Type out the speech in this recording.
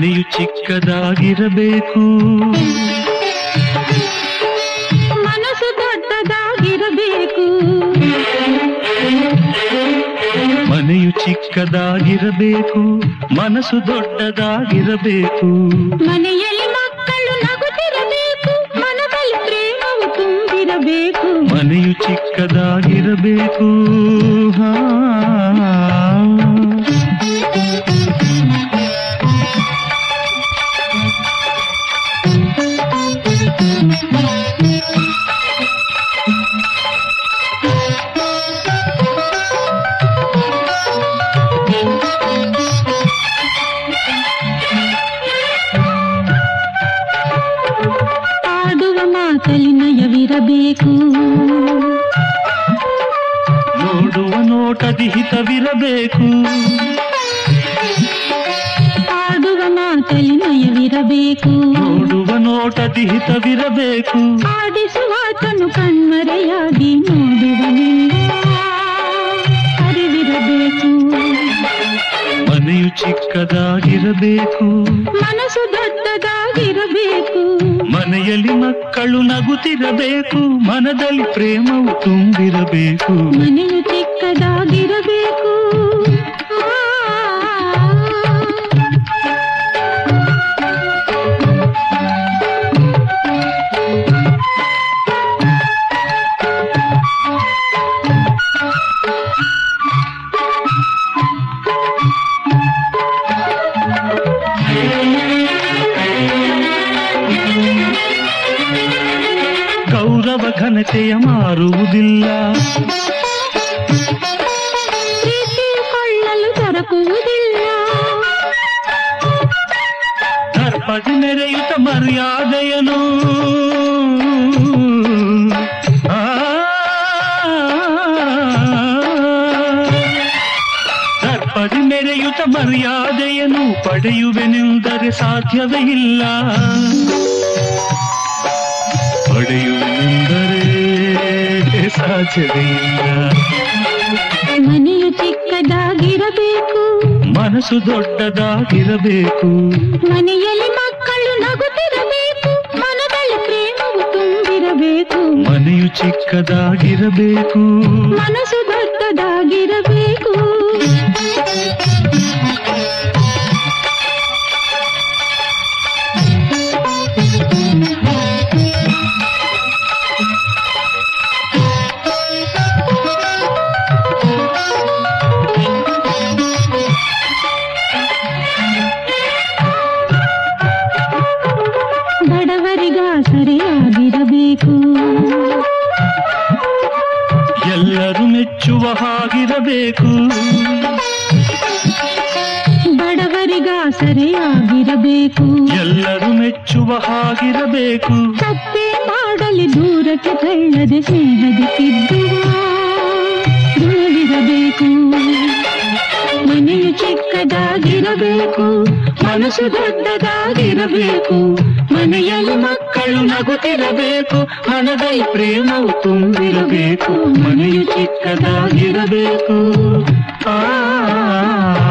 ಮನೆಯು ಚಿಕ್ಕದಾಗಿರಬೇಕು ಮನಸ್ಸು ದೊಡ್ಡದಾಗಿರಬೇಕು ಮನೆಯು ಚಿಕ್ಕದಾಗಿರಬೇಕು ಮನಸ್ಸು ದೊಡ್ಡದಾಗಿರಬೇಕು ಮನೆಯಲ್ಲಿ ಮಕ್ಕಳು ನಗುತ್ತಿರಬೇಕು ಮನದಲ್ಲಿ ಪ್ರೇಮವು ತುಂಬಿರಬೇಕು ಮನೆಯು ಚಿಕ್ಕದಾಗಿರಬೇಕು ಹಾ. ಆಡುವ ಮಾತಲ್ಲಿ ನಯವಿರಬೇಕು ನೋಡುವ ನೋಟದಿ ಹಿತವಿರಬೇಕು ಆಡುವ ಮಾತಲ್ಲಿ ನಯವಿರಬೇಕು ನೋಡುವ ನೋಟದಿ ಹಿತವಿರಬೇಕು ಆಡಿಸುವಾತನು ಕಣ್ಮರೆಯಾಗಿ ನೋಡುವನೆಲ್ಲ ಅರಿವಿರಬೇಕು ಮನೆಯು ಚಿಕ್ಕದಾಗಿರಬೇಕು ಮನಸ್ಸು ದೊಡ್ಡದಾಗಿರಬೇಕು ಮನೆಯಲ್ಲಿ ಮಕ್ಕಳು ನಗುತ್ತಿರಬೇಕು ಮನದಲ್ಲಿ ಪ್ರೇಮವು ತುಂಬಿರಬೇಕು ಮನೆಯು ಚಿಕ್ಕದಾಗಿರಬೇಕು ಆ. ಗೌರವ ಘನತೆಯ ಮಾರುವುದಿಲ್ಲ ಪ್ರೀತಿ ಕೊಳ್ಳಲು ದೊರಕುವುದಿಲ್ಲ ದರ್ಪದಿ ಮೆರೆಯುತ್ತ ಮರ್ಯಾದೆಯನು ಆ, ದರ್ಪದಿ ಮೆರೆಯುತ್ತ ಮರ್ಯಾದೆಯನು ಪಡೆಯುವೆನೆಂದರೆ ಸಾಧ್ಯವೇ ಇಲ್ಲ ಪಡೆಯುವೆನೆಂದರೆ ಸಾಧ್ಯವೇ ಇಲ್ಲ ಮನೆಯು ಚಿಕ್ಕದಾಗಿರಬೇಕು ಮನಸ್ಸು ದೊಡ್ಡದಾಗಿರಬೇಕು ಮನೆಯಲ್ಲಿ ಮಕ್ಕಳು ನಗುತ್ತಿರಬೇಕು ಮನದಲ್ಲಿ ಪ್ರೇಮವು ತುಂಬಿರಬೇಕು ಮನೆಯು ಚಿಕ್ಕದಾಗಿರಬೇಕು ಮನಸ್ಸು ದೊಡ್ಡದಾಗಿರಬೇಕು ಬಡವರಿಗಾಸರೆಯಾಗಿರಬೇಕು ಎಲ್ಲರೂ ಮೆಚ್ಚುವ ಹಾಗಿರಬೇಕು ಬಡವರಿಗಾಸರೆಯಾಗಿರಬೇಕು ಎಲ್ಲರೂ ಮೆಚ್ಚುವ ಹಾಗಿರಬೇಕು ತಪ್ಪೇ ಮಾಡಲಿ ದೂರಕ್ಕೆ ತಳ್ಳದೆ ಸ್ನೇಹದಿ ತಿದ್ದುವ ಗುಣವಿರಬೇಕು ಮನೆಯು ಚಿಕ್ಕದಾಗಿರಬೇಕು ಮನಸ್ಸು ದೊಡ್ಡದಾಗಿರಬೇಕು ಮನೆಯಲ್ಲಿ ಮಕ್ಕಳು ನಗುತ್ತಿರಬೇಕು ಮನದಲ್ಲಿ ಪ್ರೇಮವು ತುಂಬಿರಬೇಕು ಮನೆಯು ಚಿಕ್ಕದಾಗಿರಬೇಕು ಆ